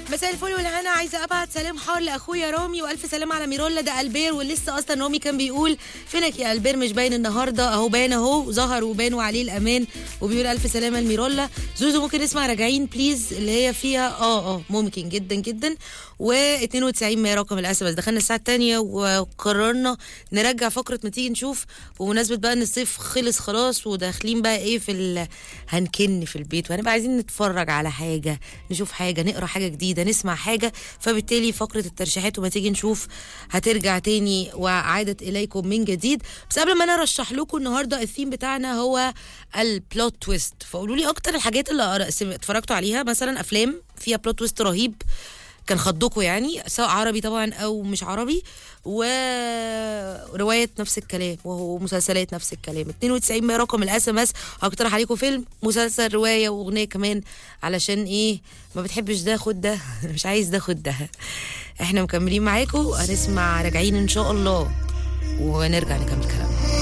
مساء الفل والهنا عايزه ابعت سلام حار لاخويا رامي والف سلام على ميرولا ده البير ولسه اصلا رامي كان بيقول فينك يا البير مش باين النهارده اهو باين اهو ظهر وبان وعليه الامان وبيقول الف سلامه لميرولا زوزو ممكن نسمع راجعين بليز اللي هي فيها اه اه ممكن جدا جدا و92 ما رقم الاس بس دخلنا الساعه الثانيه وقررنا نرجع فقره ما تيجي نشوف بمناسبه بقى ان الصيف خلص خلاص وداخلين بقى ايه في ال... هنكن في البيت وهنبقى عايزين نتفرج على حاجه نشوف حاجه نقرا حاجه جديده نسمع حاجه فبالتالي فقره الترشيحات وما تيجي نشوف هترجع تاني وعادت اليكم من جديد بس قبل ما انا ارشح لكم النهارده الثيم بتاعنا هو البلوت تويست فقولوا لي اكتر الحاجات اللي قرأ- اتفرجتوا عليها مثلا افلام فيها بلوت تويست رهيب كان خضكم يعني سواء عربي طبعا او مش عربي وروايات نفس الكلام وهو مسلسلات نفس الكلام 92 ما رقم الاس ام اس هقترح عليكم فيلم مسلسل روايه واغنيه كمان علشان ايه ما بتحبش ده خد ده مش عايز ده خد ده احنا مكملين معاكم هنسمع راجعين ان شاء الله ونرجع نكمل كلامنا